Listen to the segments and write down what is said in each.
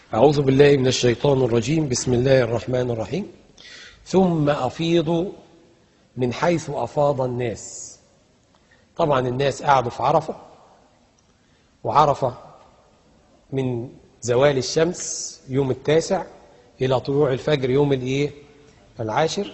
أعوذ بالله من الشيطان الرجيم بسم الله الرحمن الرحيم ثم أفيضوا من حيث أفاض الناس طبعا الناس قعدوا في عرفة وعرفة من زوال الشمس يوم التاسع إلى طلوع الفجر يوم الإيه العاشر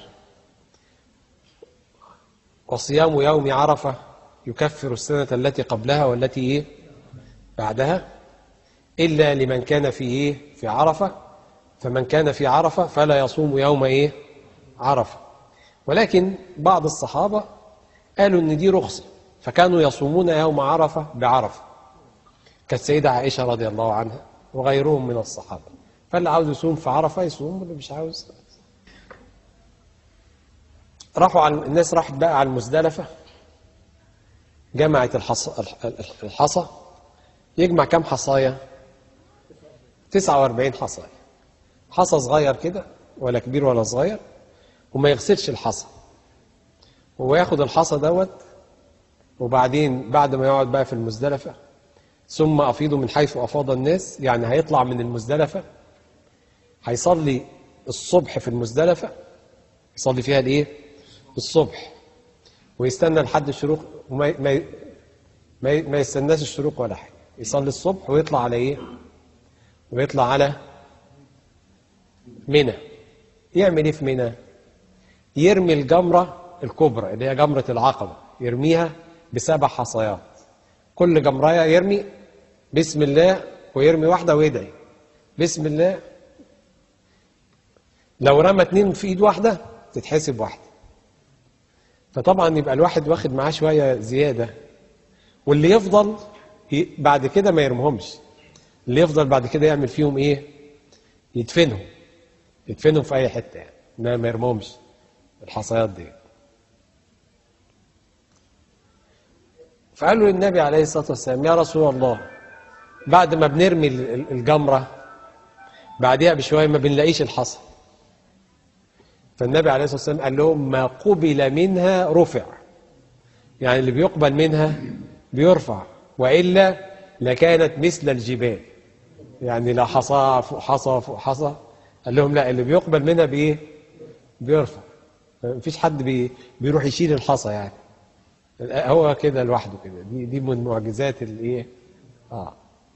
وصيام يوم عرفة يكفر السنة التي قبلها والتي إيه بعدها إلا لمن كان في إيه في عرفة فمن كان في عرفة فلا يصوم يوم إيه عرفة ولكن بعض الصحابة قالوا إن دي رخصة فكانوا يصومون يوم عرفة بعرفة كالسيدة عائشة رضي الله عنها وغيرهم من الصحابة فاللي عاوز يصوم في عرفة يصوم واللي مش عاوز راحوا على الناس راحت بقى على المزدلفة جمعت الحصى الحصى يجمع كام حصاية 49 حصاية حصى صغير كده ولا كبير ولا صغير وما يغسلش الحصى هو ياخد الحصى دوت وبعدين بعد ما يقعد بقى في المزدلفة ثم أفيضوا من حيث أفاض الناس يعني هيطلع من المزدلفة هيصلي الصبح في المزدلفة يصلي فيها الايه الصبح ويستنى لحد الشروق وما ما ما, ما يستناش الشروق ولا حاجه يصلي الصبح ويطلع على ايه ويطلع على منى يعمل ايه في منى يرمي الجمره الكبرى اللي هي جمره العقبه يرميها بسبع حصيات كل جمرايه يرمي بسم الله ويرمي واحده ويدعي بسم الله لو رمى اتنين في ايد واحده تتحسب واحده فطبعا يبقى الواحد واخد معاه شويه زياده واللي يفضل بعد كده ما يرمهمش اللي يفضل بعد كده يعمل فيهم ايه يدفنهم يدفنهم في اي حته يعني ما ما يرمهمش الحصيات دي فقالوا للنبي عليه الصلاه والسلام يا رسول الله بعد ما بنرمي الجمره بعدها بشويه ما بنلاقيش الحصى فالنبي عليه الصلاه والسلام قال لهم ما قبل منها رفع يعني اللي بيقبل منها بيرفع والا لكانت مثل الجبال يعني لا حصى فوق حصى فوق حصى قال لهم لا اللي بيقبل منها بايه بيرفع مفيش حد بي بيروح يشيل الحصى يعني هو كده لوحده كده دي دي من معجزات الايه اه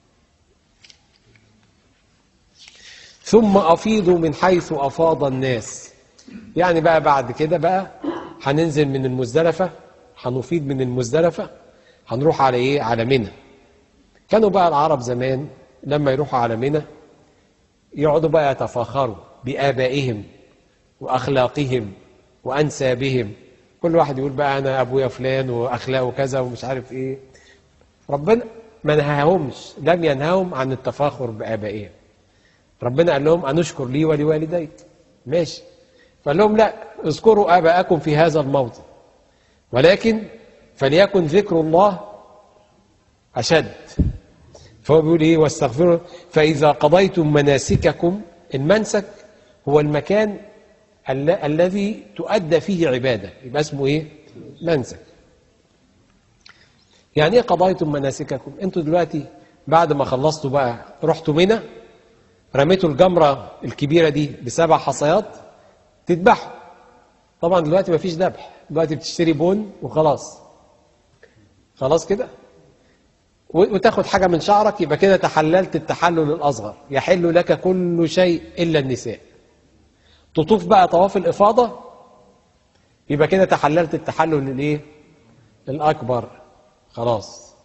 ثم افيضوا من حيث افاض الناس يعني بقى بعد كده بقى هننزل من المزدلفة هنفيض من المزدلفة هنروح على ايه على منى كانوا بقى العرب زمان لما يروحوا على منى يقعدوا بقى يتفاخروا بآبائهم وأخلاقهم وأنسابهم كل واحد يقول بقى أنا أبويا فلان وأخلاقه كذا ومش عارف إيه ربنا ما نهاهمش لم ينهاهم عن التفاخر بآبائهم ربنا قال لهم أنشكر لي ولوالديك ماشي فقال لهم لا اذكروا آباءكم في هذا الموطن ولكن فليكن ذكر الله أشد فهو بيقول إيه واستغفروا فإذا قضيتم مناسككم المنسك هو المكان ال الذي تؤدى فيه عبادة يبقى اسمه إيه منسك يعني إيه قضيتم مناسككم أنتوا دلوقتي بعد ما خلصتوا بقى رحتوا منى رميتوا الجمرة الكبيرة دي بسبع حصيات تذبحوا طبعا دلوقتي مفيش ذبح دلوقتي بتشتري بون وخلاص خلاص كده وتاخد حاجة من شعرك يبقى كده تحللت التحلل الأصغر يحل لك كل شيء إلا النساء تطوف بقى طواف الإفاضة يبقى كده تحللت التحلل الإيه الأكبر خلاص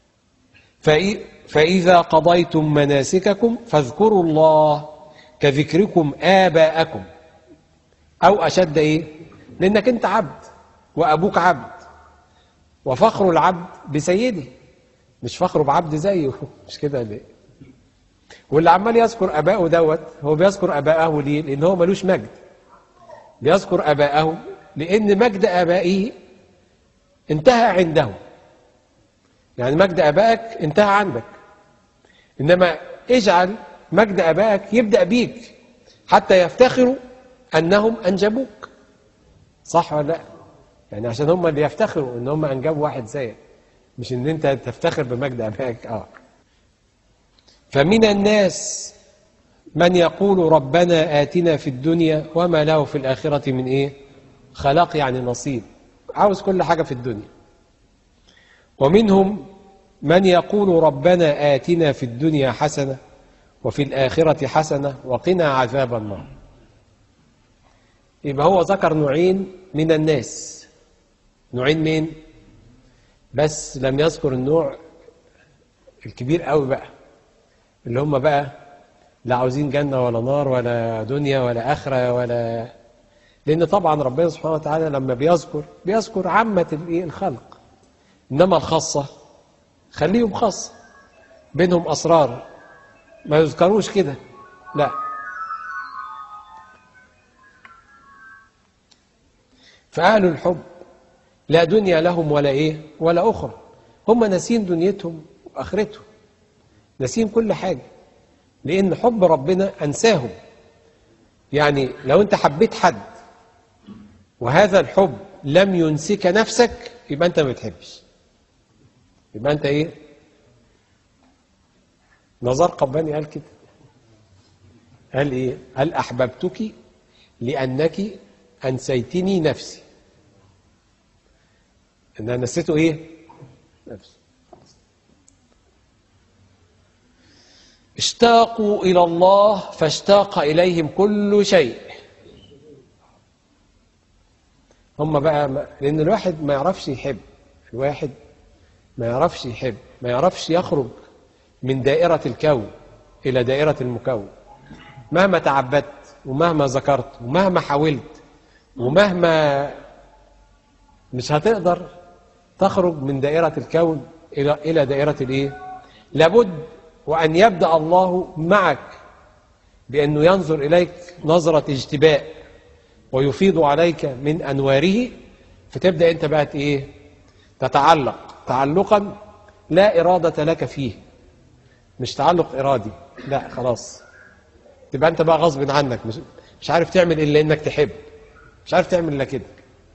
فإذا قضيتم مناسككم فاذكروا الله كذكركم آباءكم أو أشد إيه لأنك أنت عبد وأبوك عبد وفخر العبد بسيده مش فخره بعبد زيه مش كده ليه واللي عمال يذكر ابائه دوت هو بيذكر ابائه ليه لان هو ملوش مجد بيذكر ابائه لان مجد ابائه انتهى عنده يعني مجد ابائك انتهى عندك انما اجعل مجد ابائك يبدا بيك حتى يفتخروا انهم انجبوك صح ولا لا يعني عشان هم اللي يفتخروا ان هم انجبوا واحد زيك مش ان انت تفتخر بمجد ابائك اه فمن الناس من يقول ربنا آتنا في الدنيا وما له في الآخرة من إيه خلاق يعني نصيب عاوز كل حاجة في الدنيا ومنهم من يقول ربنا آتنا في الدنيا حسنة وفي الآخرة حسنة وقنا عذاب النار يبقى هو ذكر نوعين من الناس نوعين مين بس لم يذكر النوع الكبير قوي بقى اللي هم بقى لا عاوزين جنة ولا نار ولا دنيا ولا آخرة ولا لأن طبعا ربنا سبحانه وتعالى لما بيذكر بيذكر عامة الإيه؟ الخلق إنما الخاصة خليهم خاصة بينهم أسرار ما يذكروش كده لا فأهل الحب لا دنيا لهم ولا إيه ولا أخرى هم ناسين دنيتهم وآخرتهم ناسين كل حاجة لأن حب ربنا أنساهم يعني لو أنت حبيت حد وهذا الحب لم ينسك نفسك يبقى أنت ما بتحبش يبقى أنت إيه نظر قباني قال كده قال إيه هل أحببتك لأنك أنسيتني نفسي إن أنا نسيته إيه نفسي اشتاقوا إلى الله فاشتاق إليهم كل شيء هم بقى ما لأن الواحد ما يعرفش يحب الواحد ما يعرفش يحب ما يعرفش يخرج من دائرة الكون إلى دائرة المكون مهما تعبدت ومهما ذكرت ومهما حاولت ومهما مش هتقدر تخرج من دائرة الكون إلى إلى دائرة الإيه؟ لابد وأن يبدأ الله معك بأنه ينظر إليك نظرة اجتباء ويفيض عليك من أنواره فتبدأ أنت بقى إيه؟ تتعلق تعلقا لا إرادة لك فيه مش تعلق إرادي لا خلاص تبقى أنت بقى غصب عنك مش, مش عارف تعمل إلا إنك تحب مش عارف تعمل إلا كده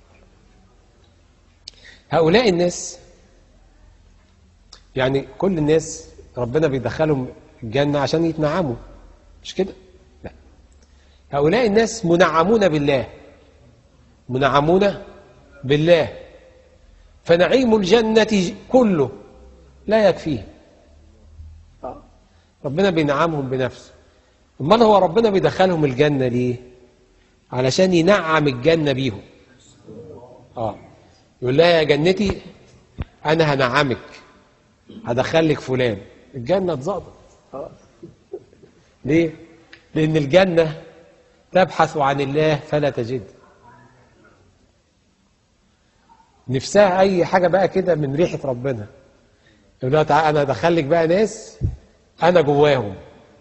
هؤلاء الناس يعني كل الناس ربنا بيدخلهم الجنة عشان يتنعموا مش كده لا هؤلاء الناس منعمون بالله منعمون بالله فنعيم الجنة كله لا يكفيه ربنا بينعمهم بنفسه امال هو ربنا بيدخلهم الجنة ليه علشان ينعم الجنة بيهم اه يقول لها يا جنتي انا هنعمك هدخلك فلان الجنة اتظبط ليه؟ لأن الجنة تبحث عن الله فلا تجد نفسها أي حاجة بقى كده من ريحة ربنا يقول لها تعالى أنا أدخلك بقى ناس أنا جواهم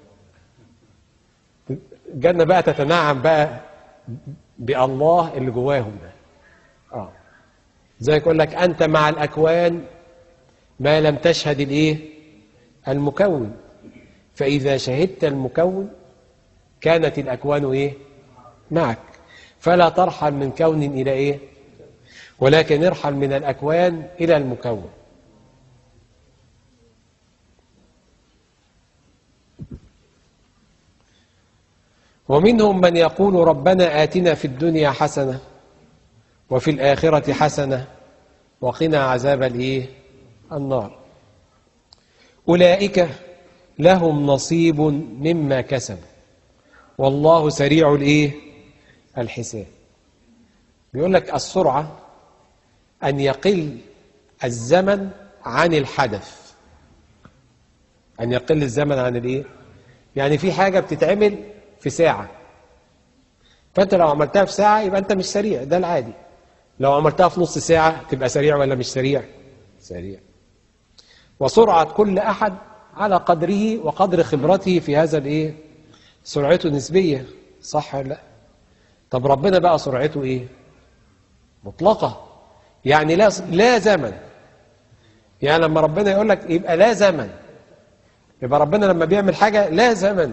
الجنة بقى تتنعم بقى بالله اللي جواهم ده اه زي يقول لك أنت مع الأكوان ما لم تشهد الايه المكون فإذا شهدت المكون كانت الأكوان ايه معك فلا ترحل من كون إلى ايه ولكن ارحل من الأكوان إلى المكون ومنهم من يقول ربنا آتنا في الدنيا حسنة وفي الآخرة حسنة وقنا عذاب الايه النار أولئك لهم نصيب مما كسبوا والله سريع الايه الحساب بيقول لك السرعة أن يقل الزمن عن الحدث أن يقل الزمن عن الايه يعني في حاجة بتتعمل في ساعة فأنت لو عملتها في ساعة يبقى أنت مش سريع ده العادي لو عملتها في نص ساعة تبقى سريع ولا مش سريع سريع وسرعة كل أحد على قدره وقدر خبرته في هذا الإيه سرعته نسبية صح ولا لا طب ربنا بقى سرعته إيه مطلقة يعني لا لا زمن يعني لما ربنا يقول لك يبقى لا زمن يبقى ربنا لما بيعمل حاجة لا زمن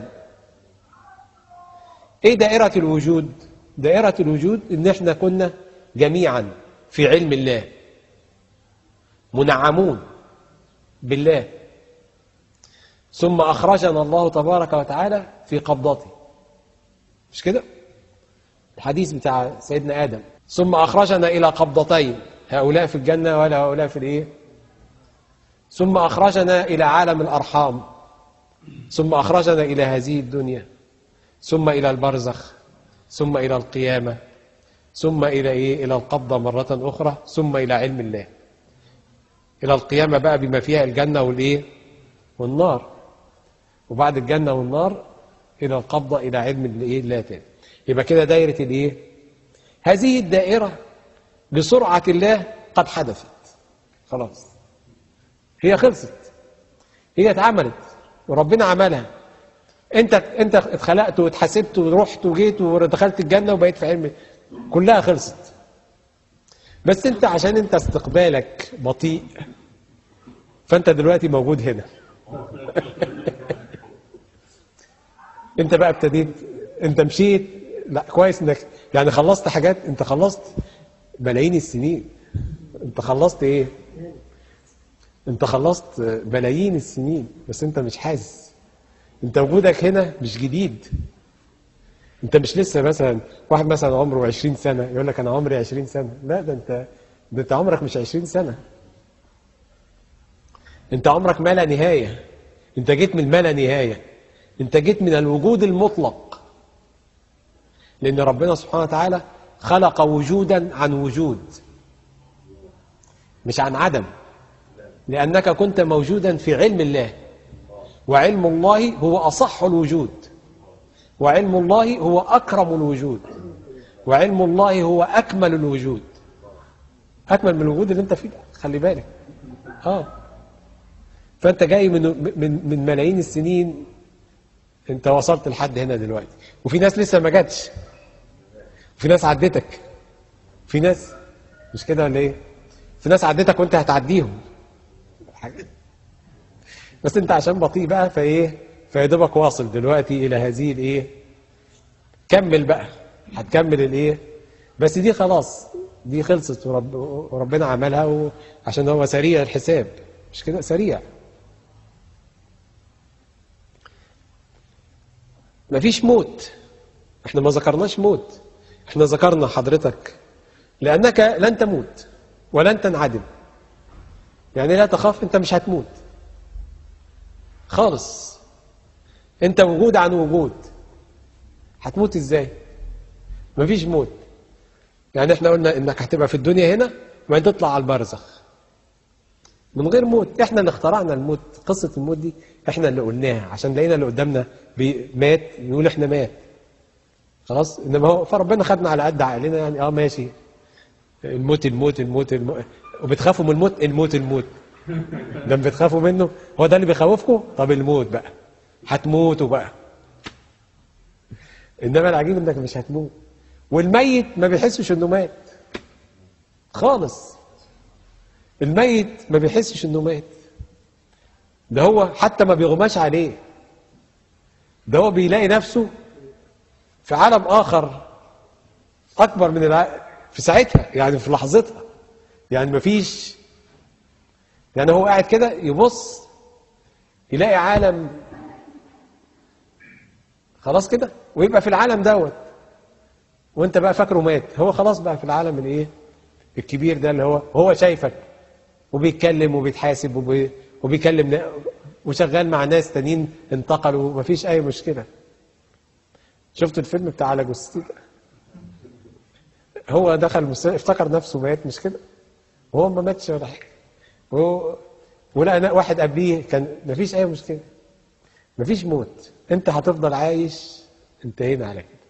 ايه دائرة الوجود دائرة الوجود ان احنا كنا جميعا في علم الله منعمون بالله ثم أخرجنا الله تبارك وتعالى في قبضته مش كده الحديث بتاع سيدنا آدم ثم أخرجنا إلى قبضتين هؤلاء في الجنة ولا هؤلاء في الإيه ثم أخرجنا إلى عالم الأرحام ثم أخرجنا إلى هذه الدنيا ثم إلى البرزخ ثم إلى القيامة ثم إلى إيه إلى القبضة مرة أخرى ثم إلى علم الله إلى القيامة بقى بما فيها الجنة والإيه والنار وبعد الجنة والنار إلى القبضة إلى علم الإيه الله تاني يبقى كده دايرة الإيه هذه الدائرة بسرعة الله قد حدثت خلاص هي خلصت هي اتعملت وربنا عملها انت انت اتخلقت واتحاسبت ورحت وجيت ودخلت الجنه وبقيت في علم كلها خلصت بس انت عشان انت استقبالك بطيء فانت دلوقتي موجود هنا انت بقى ابتديت انت مشيت لا كويس انك يعني خلصت حاجات انت خلصت ملايين السنين انت خلصت ايه انت خلصت ملايين السنين بس انت مش حاسس انت وجودك هنا مش جديد انت مش لسه مثلا واحد مثلا عمره 20 سنه يقول لك انا عمري 20 سنه لا ده انت ده انت عمرك مش 20 سنه انت عمرك ما لا نهايه انت جيت من ما لا نهايه انت جيت من الوجود المطلق لان ربنا سبحانه وتعالى خلق وجودا عن وجود مش عن عدم لأنك كنت موجودا في علم الله وعلم الله هو أصح الوجود وعلم الله هو أكرم الوجود وعلم الله هو أكمل الوجود أكمل من الوجود اللي أنت فيه ده خلي بالك آه فأنت جاي من من من ملايين السنين أنت وصلت لحد هنا دلوقتي وفي ناس لسه ما جاتش في ناس عدتك في ناس مش كده ولا ايه في ناس عدتك وانت هتعديهم حاجة. بس انت عشان بطيء بقى فايه فيدوبك واصل دلوقتي الى هذه الايه كمل بقى هتكمل الايه بس دي خلاص دي خلصت ورب وربنا عملها و... عشان هو سريع الحساب مش كده سريع مفيش موت احنا ما ذكرناش موت احنا ذكرنا حضرتك لانك لن تموت ولن تنعدم يعني لا تخاف انت مش هتموت خالص انت وجود عن وجود هتموت ازاي مفيش موت يعني احنا قلنا انك هتبقى في الدنيا هنا وبعدين تطلع على البرزخ من غير موت احنا اللي اخترعنا الموت قصة الموت دي احنا اللي قلناها عشان لقينا اللي قدامنا مات نقول احنا مات خلاص انما هو فربنا خدنا على قد عقلنا يعني اه ماشي الموت الموت الموت, الموت. وبتخافوا من الموت الموت الموت ده بتخافوا منه هو ده اللي بيخوفكم طب الموت بقى هتموتوا بقى انما العجيب انك مش هتموت والميت ما بيحسش انه مات خالص الميت ما بيحسش انه مات ده هو حتى ما بيغماش عليه ده هو بيلاقي نفسه في عالم اخر اكبر من الع... في ساعتها يعني في لحظتها يعني مفيش يعني هو قاعد كده يبص يلاقي عالم خلاص كده ويبقى في العالم دوت وانت بقى فاكره مات هو خلاص بقى في العالم الايه الكبير ده اللي هو هو شايفك وبيتكلم وبيتحاسب وبي وبيكلم وشغال مع ناس تانيين انتقلوا ومفيش اي مشكله شفتوا الفيلم بتاع على جثتي هو دخل المستشفى افتكر نفسه مات مش كده وهو ما ماتش ولا حاجه وهو ولقى واحد قبليه كان مفيش اي مشكله مفيش موت انت هتفضل عايش انتهينا على كده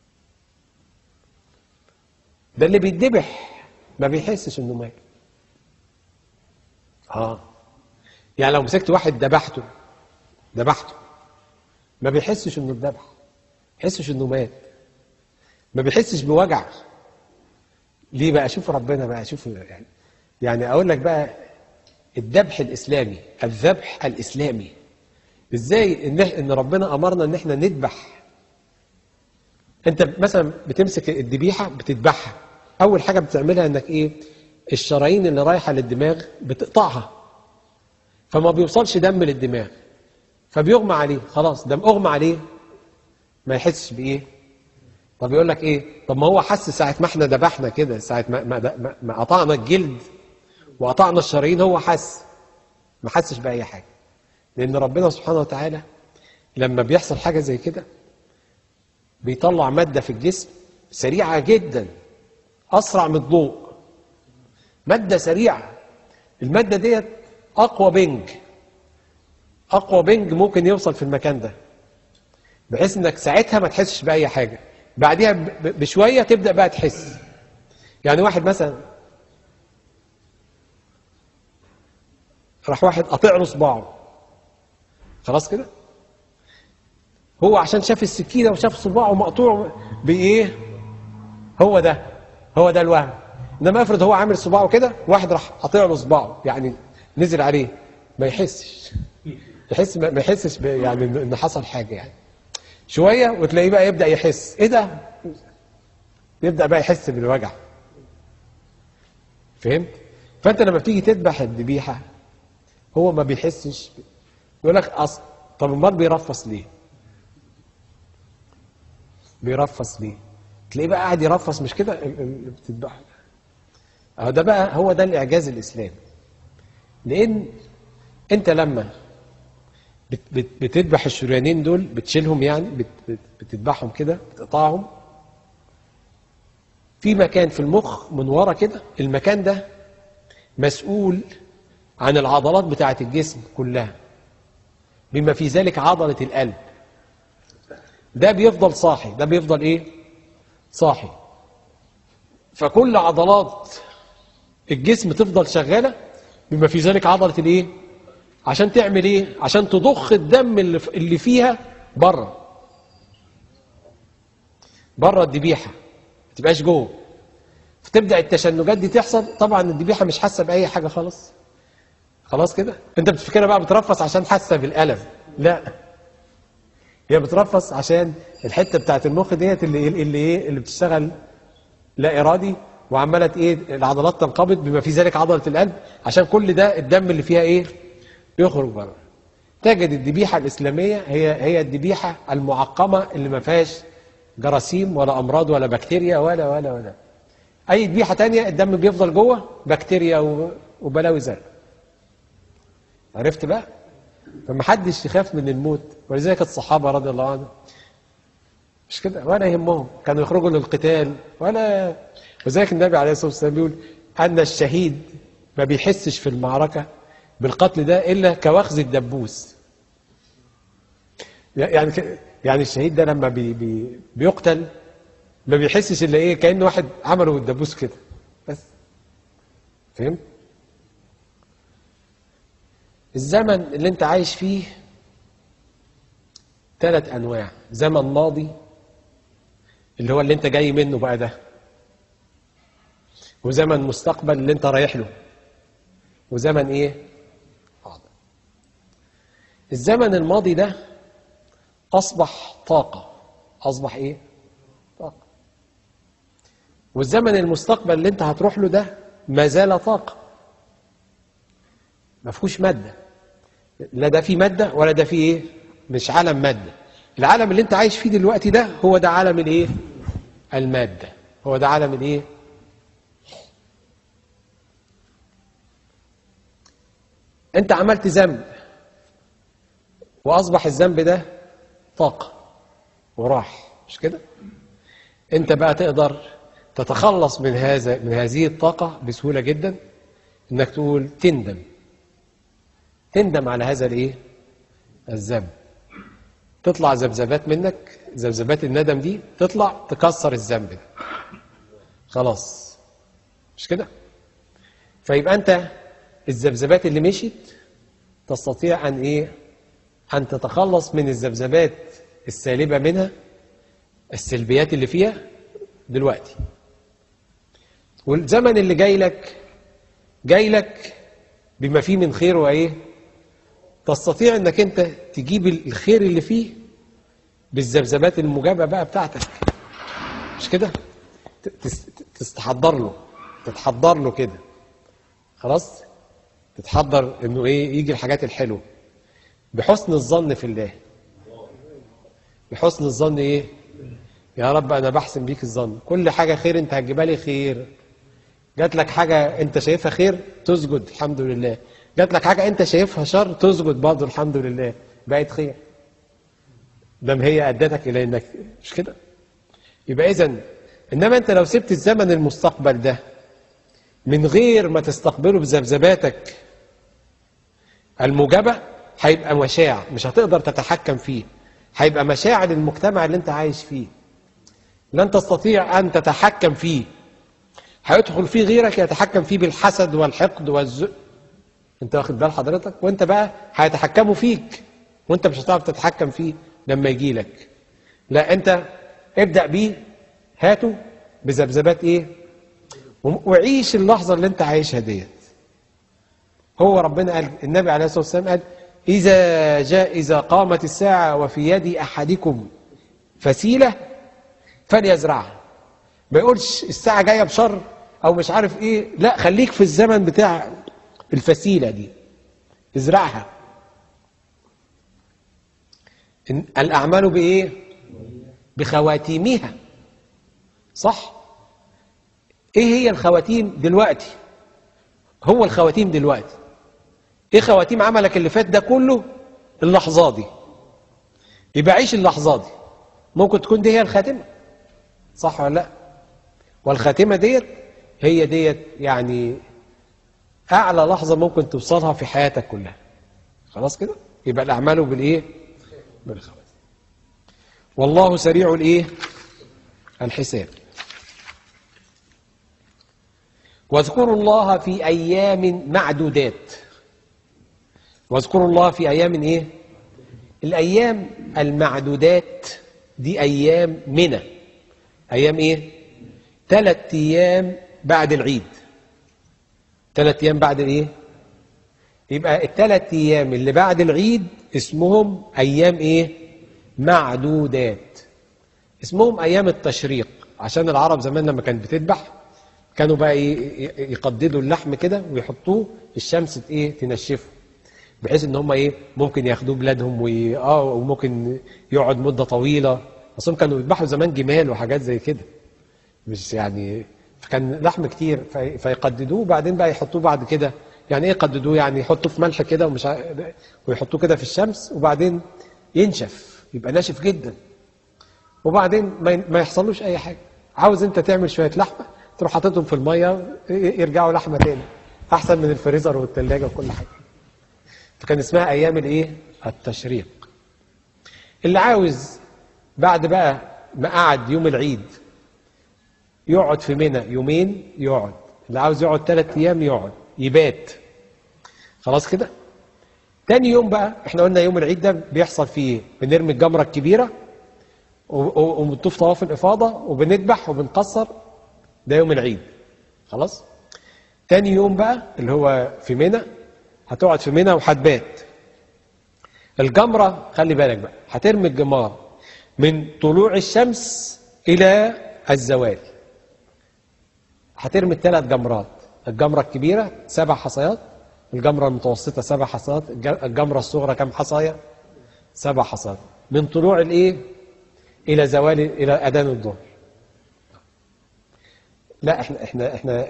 ده اللي بيتذبح ما بيحسش انه مات اه يعني لو مسكت واحد ذبحته ذبحته ما بيحسش انه اتذبح ما بيحسش انه مات ما بيحسش بوجع ليه بقى شوف ربنا بقى شوف يعني يعني اقول لك بقى الذبح الاسلامي الذبح الاسلامي ازاي ان ان ربنا امرنا ان احنا نذبح انت مثلا بتمسك الذبيحه بتذبحها اول حاجه بتعملها انك ايه الشرايين اللي رايحه للدماغ بتقطعها فما بيوصلش دم للدماغ فبيغمى عليه خلاص ده اغمى عليه ما يحسش بايه طب يقول لك ايه طب ما هو حس ساعه ما احنا ذبحنا كده ساعه ما, ما, ما, ما قطعنا الجلد وقطعنا الشرايين هو حس ما حسش باي حاجه لان ربنا سبحانه وتعالى لما بيحصل حاجه زي كده بيطلع ماده في الجسم سريعه جدا اسرع من الضوء ماده سريعه الماده ديت اقوى بنج اقوى بنج ممكن يوصل في المكان ده بحيث انك ساعتها ما تحسش باي حاجه بعديها ب- بشويه تبدا بقى تحس يعني واحد مثلا راح واحد قاطع له صباعه خلاص كده هو عشان شاف السكينه وشاف صباعه مقطوع بايه هو ده هو ده الوهم انما افرض هو عامل صباعه كده واحد راح قاطع له صباعه يعني نزل عليه ما يحسش يحس ما ما يحسش ب- يعني ان إن حصل حاجه يعني شويه وتلاقيه بقى يبدا يحس ايه ده يبدا بقى يحس بالوجع فهمت فانت لما بتيجي تذبح الذبيحه هو ما بيحسش يقول لك اصل طب امال بيرفص ليه بيرفص ليه تلاقيه بقى قاعد يرفص مش كده ال- ال- اللي بتذبحه اهو ده بقى هو ده الاعجاز الاسلامي لان انت لما بت- بت- بتذبح الشريانين دول بتشيلهم يعني بت- بت- بتذبحهم كده بتقطعهم في مكان في المخ من ورا كده المكان ده مسؤول عن العضلات بتاعة الجسم كلها بما في ذلك عضلة القلب ده بيفضل صاحي ده بيفضل ايه صاحي فكل عضلات الجسم تفضل شغالة بما في ذلك عضلة الايه عشان تعمل ايه عشان تضخ الدم اللي ف- اللي فيها بره بره الذبيحه ما تبقاش جوه فتبدا التشنجات دي تحصل طبعا الذبيحه مش حاسه باي حاجه خالص خلاص كده انت بتفكرها بقى بترفص عشان حاسه بالالم لا هي بترفص عشان الحته بتاعت المخ ديت اللي اللي ايه اللي بتشتغل لا ارادي وعماله ايه العضلات تنقبض بما في ذلك عضله القلب عشان كل ده الدم اللي فيها ايه يخرج بره تجد الذبيحه الاسلاميه هي هي الذبيحه المعقمه اللي ما فيهاش جراثيم ولا امراض ولا بكتيريا ولا ولا ولا اي ذبيحه تانية الدم بيفضل جوه بكتيريا و- وبلاوي زرقاء عرفت بقى فما حدش يخاف من الموت ولذلك الصحابه رضي الله عنهم مش كده ولا يهمهم كانوا يخرجوا للقتال ولا وذلك النبي عليه الصلاه والسلام بيقول ان الشهيد ما بيحسش في المعركه بالقتل ده الا كوخز الدبوس يعني ك- يعني الشهيد ده لما بي بي بيقتل ما بيحسش الا ايه كانه واحد عمله بالدبوس كده بس فهمت الزمن اللي انت عايش فيه ثلاث انواع زمن ماضي اللي هو اللي انت جاي منه بقى ده وزمن مستقبل اللي انت رايح له وزمن ايه حاضر الزمن الماضي ده اصبح طاقه اصبح ايه طاقه والزمن المستقبل اللي انت هتروح له ده ما زال طاقه ما فيهوش ماده لا ده فيه ماده ولا ده فيه ايه مش عالم ماده العالم اللي انت عايش فيه دلوقتي ده هو ده عالم الايه الماده هو ده عالم الايه انت عملت ذنب واصبح الذنب ده طاقه وراح مش كده انت بقى تقدر تتخلص من هذا من هذه الطاقه بسهوله جدا انك تقول تندم تندم على هذا الايه الذنب تطلع ذبذبات منك ذبذبات الندم دي تطلع تكسر الذنب ده خلاص مش كده فيبقى انت الذبذبات اللي مشيت تستطيع ان ايه ان تتخلص من الذبذبات السالبه منها السلبيات اللي فيها دلوقتي والزمن اللي جاي لك جاي لك بما فيه من خير وايه تستطيع انك انت تجيب الخير اللي فيه بالذبذبات المجابه بقى بتاعتك مش كده ت- تس- تستحضر له تتحضر له كده خلاص تتحضر انه ايه يجي الحاجات الحلوه بحسن الظن في الله بحسن الظن ايه يا رب انا بحسن بيك الظن كل حاجه خير انت هتجيبها لي خير جات لك حاجه انت شايفها خير تسجد الحمد لله جات لك حاجه انت شايفها شر تسجد برضه الحمد لله بقت خير دام هي ادتك الى انك مش كده يبقى اذا انما انت لو سبت الزمن المستقبل ده من غير ما تستقبله بذبذباتك الموجبه هيبقى مشاع مش هتقدر تتحكم فيه هيبقى مشاع للمجتمع اللي انت عايش فيه لن تستطيع ان تتحكم فيه هيدخل فيه غيرك يتحكم فيه بالحسد والحقد والذل انت واخد بال حضرتك وانت بقى هيتحكموا فيك وانت مش هتعرف تتحكم فيه لما يجي لك لا انت ابدأ بيه هاته بذبذبات ايه وعيش اللحظة اللي انت عايشها ديت هو ربنا قال النبي عليه الصلاة والسلام قال إذا جاء إذا قامت الساعة وفي يد أحدكم فسيلة فليزرعها ما يقولش الساعة جاية بشر أو مش عارف إيه لا خليك في الزمن بتاع الفسيلة دي ازرعها الأعمال بإيه؟ بخواتيمها صح؟ إيه هي الخواتيم دلوقتي؟ هو الخواتيم دلوقتي إيه خواتيم عملك اللي فات ده كله؟ اللحظة دي يبقى عيش اللحظة دي ممكن تكون دي هي الخاتمة صح ولا لا؟ والخاتمة ديت هي ديت يعني أعلى لحظة ممكن توصلها في حياتك كلها خلاص كده؟ يبقى الأعمال بالإيه؟ بالخواتم والله سريع الايه الحساب واذكروا الله في ايام معدودات واذكروا الله في ايام ايه الايام المعدودات دي ايام منى ايام ايه ثلاث ايام بعد العيد ثلاث ايام بعد الايه يبقى الثلاث ايام اللي بعد العيد اسمهم ايام ايه معدودات اسمهم ايام التشريق عشان العرب زمان لما كانت بتذبح كانوا بقى ايه يقددوا اللحم كده ويحطوه الشمس ايه تنشفه بحيث ان هم ايه ممكن ياخدوه بلادهم وي... اه وممكن يقعد مده طويله اصلا كانوا يذبحوا زمان جمال وحاجات زي كده مش يعني فكان لحم كتير في... فيقددوه وبعدين بقى يحطوه بعد كده يعني ايه يقددوه يعني يحطوه في ملح كده ومش ع... ويحطوه كده في الشمس وبعدين ينشف يبقى ناشف جدا وبعدين ما, ما يحصلوش اي حاجه عاوز انت تعمل شويه لحمه تروح حاططهم في الميه يرجعوا لحمه تاني احسن من الفريزر والثلاجه وكل حاجه فكان اسمها ايام الايه التشريق اللي عاوز بعد بقى ما قعد يوم العيد يقعد في منى يومين يقعد اللي عاوز يقعد ثلاث ايام يقعد يبات خلاص كده تاني يوم بقى احنا قلنا يوم العيد ده بيحصل فيه ايه بنرمي الجمره الكبيره وبنطوف طواف الافاضه وبنذبح وبنقصر ده يوم العيد خلاص تاني يوم بقى اللي هو في منى هتقعد في منى وهتبات الجمره خلي بالك بقى هترمي الجمار من طلوع الشمس الى الزوال هترمي الثلاث جمرات الجمره الكبيره سبع حصيات الجمره المتوسطه سبع حصيات الجمره الصغرى كم حصايه سبع حصيات من طلوع الايه الى زوال الى اذان الظهر لا احنا احنا احنا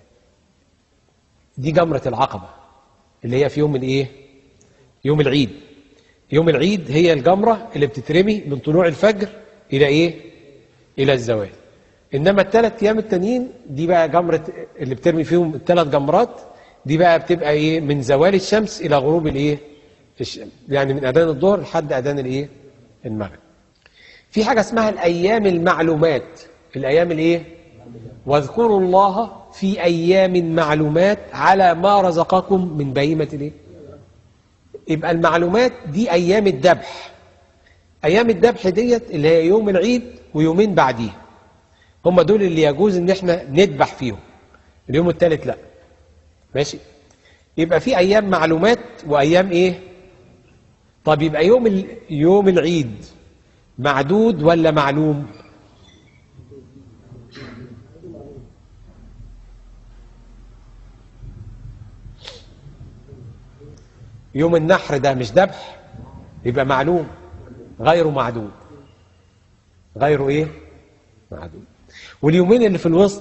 دي جمره العقبه اللي هي في يوم الايه يوم العيد يوم العيد هي الجمره اللي بتترمي من طلوع الفجر الى ايه الى الزوال انما الثلاث ايام التانيين دي بقى جمره اللي بترمي فيهم الثلاث جمرات دي بقى بتبقى ايه من زوال الشمس الى غروب الايه يعني من اذان الظهر لحد اذان الايه المغرب في حاجه اسمها الايام المعلومات الايام الايه واذكروا الله في ايام معلومات على ما رزقكم من بهيمه الايه يبقى المعلومات دي ايام الذبح ايام الذبح ديت اللي هي يوم العيد ويومين بعديه هم دول اللي يجوز ان احنا نذبح فيهم اليوم الثالث لا ماشي يبقى في ايام معلومات وايام ايه طب يبقى يوم ال... يوم العيد معدود ولا معلوم يوم النحر ده مش ذبح يبقى معلوم غير معدود غير ايه معدود واليومين اللي في الوسط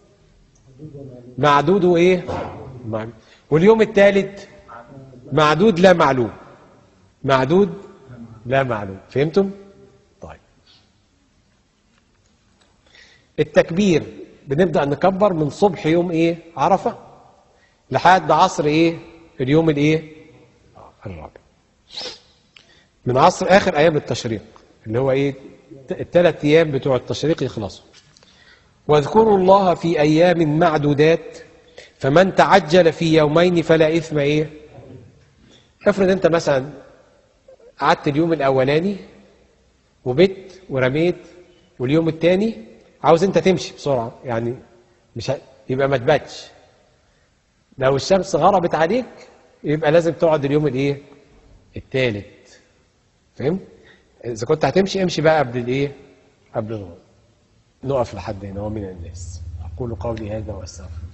معدود وايه معلوم واليوم الثالث معدود لا معلوم معدود لا معلوم فهمتم طيب التكبير بنبدأ نكبر من صبح يوم ايه عرفة لحد عصر ايه اليوم الايه الرابع من عصر اخر ايام التشريق اللي هو ايه الثلاث ايام بتوع التشريق يخلصوا واذكروا الله في ايام معدودات فمن تعجل في يومين فلا اثم ايه افرض انت مثلا قعدت اليوم الاولاني وبت ورميت واليوم الثاني عاوز انت تمشي بسرعه يعني مش ه... يبقى ما تباتش لو الشمس غربت عليك يبقى لازم تقعد اليوم الايه الثالث فهمت اذا كنت هتمشي امشي بقى قبل الايه قبل الغروب نقف لحد هنا ومن الناس اقول قولي هذا واستغفر